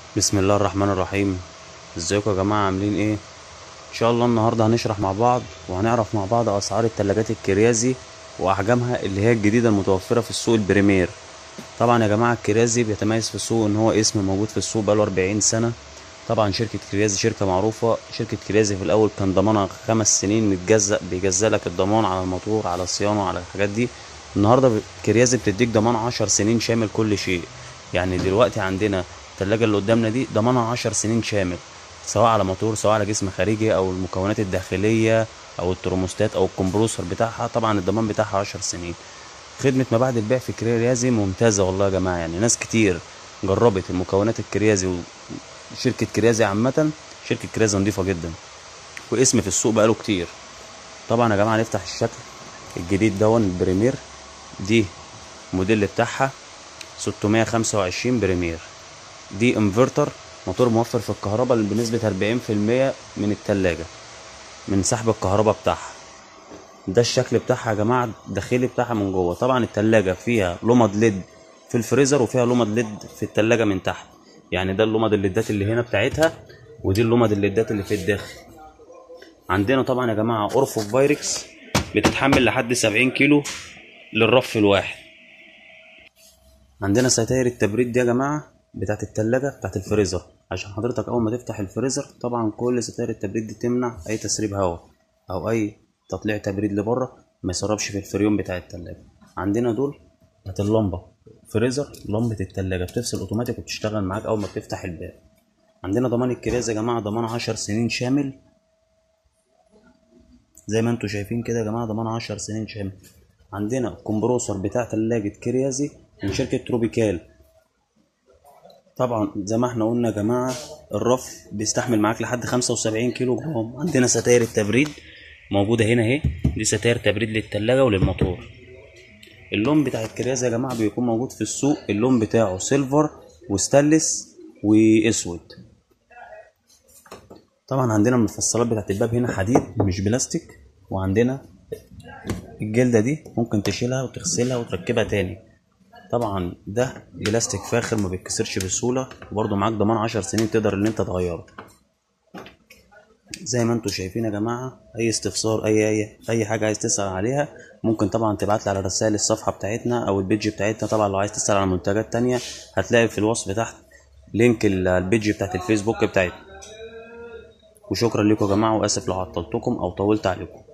بسم الله الرحمن الرحيم ازيكم يا جماعة عاملين ايه ان شاء الله النهاردة هنشرح مع بعض وهنعرف مع بعض اسعار التلاجات الكريازي واحجامها اللي هي الجديدة المتوفرة في السوق البريمير طبعا يا جماعة الكريازي بيتميز في السوق ان هو اسم موجود في السوق بقاله 40 سنة طبعا شركة كريازي شركة معروفة شركة كريازي في الاول كان ضمانها خمس سنين متجزأ بيجزأ لك الضمان على الموتور على الصيانة على الحاجات دي النهاردة كريازي بتديك ضمان عشر سنين شامل كل شيء يعني دلوقتي عندنا التلاجة اللي قدامنا دي ضمانها عشر سنين شامل سواء على موتور سواء على جسم خارجي او المكونات الداخلية او الترموستات او الكمبروسر بتاعها طبعا الضمان بتاعها عشر سنين خدمة ما بعد البيع في كريازي ممتازة والله يا جماعة يعني ناس كتير جربت المكونات الكريازي وشركة كريازي عامة شركة كريازي نضيفة جدا واسم في السوق بقاله كتير طبعا يا جماعة نفتح الشكل الجديد دون البريمير دي موديل بتاعها 625 بريمير دي انفرتر موتور موفر في الكهرباء بنسبة 40% من التلاجة من سحب الكهرباء بتاعها ده الشكل بتاعها يا جماعة الداخلي بتاعها من جوه طبعا التلاجة فيها لمض ليد في الفريزر وفيها لمض ليد في التلاجة من تحت يعني ده اللمض الليدات اللي هنا بتاعتها ودي اللمض الليدات اللي في الداخل عندنا طبعا يا جماعة أورفو فايركس بتتحمل لحد 70 كيلو للرف الواحد عندنا ستاير التبريد دي يا جماعة بتاعت التلاجة بتاعت الفريزر عشان حضرتك أول ما تفتح الفريزر طبعا كل ستاير التبريد دي تمنع أي تسريب هواء أو أي تطليع تبريد لبره ما يسربش في الفريون بتاع التلاجة عندنا دول بتاعت اللمبة فريزر لمبة التلاجة بتفصل أوتوماتيك وبتشتغل معاك أول ما بتفتح الباب عندنا ضمان الكرياز يا جماعة ضمان عشر سنين شامل زي ما انتوا شايفين كده يا جماعة ضمان عشر سنين شامل عندنا كومبروسر بتاع تلاجة كريازي من شركة تروبيكال طبعا زي ما احنا قلنا يا جماعة الرف بيستحمل معاك لحد خمسة وسبعين كيلو جرام عندنا ستاير التبريد موجودة هنا اهي دي ستاير تبريد للتلاجة وللموتور اللون بتاع الكرياز يا جماعة بيكون موجود في السوق اللون بتاعه سيلفر وستانلس واسود طبعا عندنا المفصلات بتاعت الباب هنا حديد مش بلاستيك وعندنا الجلدة دي ممكن تشيلها وتغسلها وتركبها تاني طبعا ده بلاستيك فاخر ما بيتكسرش بسهولة وبرضه معاك ضمان عشر سنين تقدر ان انت تغيره زي ما انتوا شايفين يا جماعة اي استفسار اي اي اي حاجة عايز تسأل عليها ممكن طبعا تبعت لي على رسائل الصفحة بتاعتنا او البيج بتاعتنا طبعا لو عايز تسأل على منتجات تانية هتلاقي في الوصف تحت لينك البيج بتاعت الفيسبوك بتاعتنا وشكرا لكم يا جماعة واسف لو عطلتكم او طولت عليكم